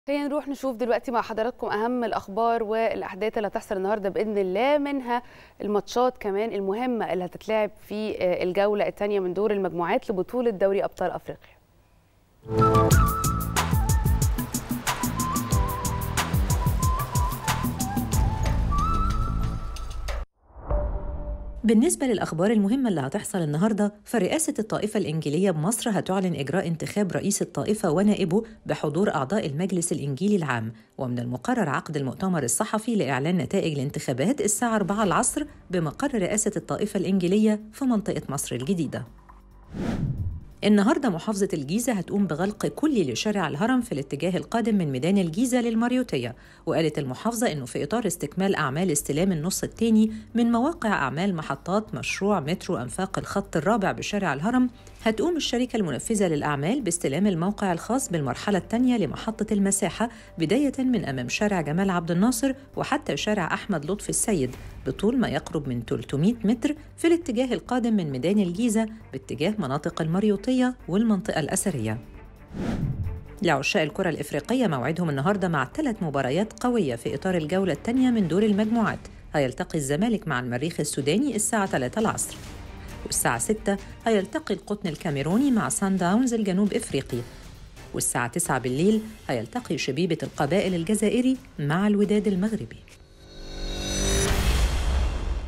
خلينا نروح نشوف دلوقتي مع حضراتكم اهم الاخبار والاحداث اللي هتحصل النهارده باذن الله منها الماتشات كمان المهمه اللي هتتلعب في الجوله الثانيه من دور المجموعات لبطوله دوري ابطال افريقيا بالنسبة للأخبار المهمة اللي هتحصل النهاردة فرئاسة الطائفة الإنجيلية بمصر هتعلن إجراء انتخاب رئيس الطائفة ونائبه بحضور أعضاء المجلس الإنجيلي العام ومن المقرر عقد المؤتمر الصحفي لإعلان نتائج الانتخابات الساعة 4 العصر بمقر رئاسة الطائفة الإنجيلية في منطقة مصر الجديدة النهارده محافظة الجيزة هتقوم بغلق كلي لشارع الهرم في الاتجاه القادم من ميدان الجيزة للماريوتية وقالت المحافظة إنه في إطار استكمال أعمال استلام النص الثاني من مواقع أعمال محطات مشروع مترو أنفاق الخط الرابع بشارع الهرم هتقوم الشركة المنفذة للأعمال باستلام الموقع الخاص بالمرحلة الثانية لمحطة المساحة بداية من أمام شارع جمال عبد الناصر وحتى شارع أحمد لطفي السيد بطول ما يقرب من 300 متر في الاتجاه القادم من ميدان الجيزة باتجاه مناطق المريوطية والمنطقة الأثرية. لعشاء الكرة الإفريقية موعدهم النهاردة مع ثلاث مباريات قوية في إطار الجولة الثانية من دور المجموعات هيلتقي الزمالك مع المريخ السوداني الساعة 3 العصر والساعة 6 هيلتقي القطن الكاميروني مع سان داونز الجنوب إفريقي والساعة 9 بالليل هيلتقي شبيبة القبائل الجزائري مع الوداد المغربي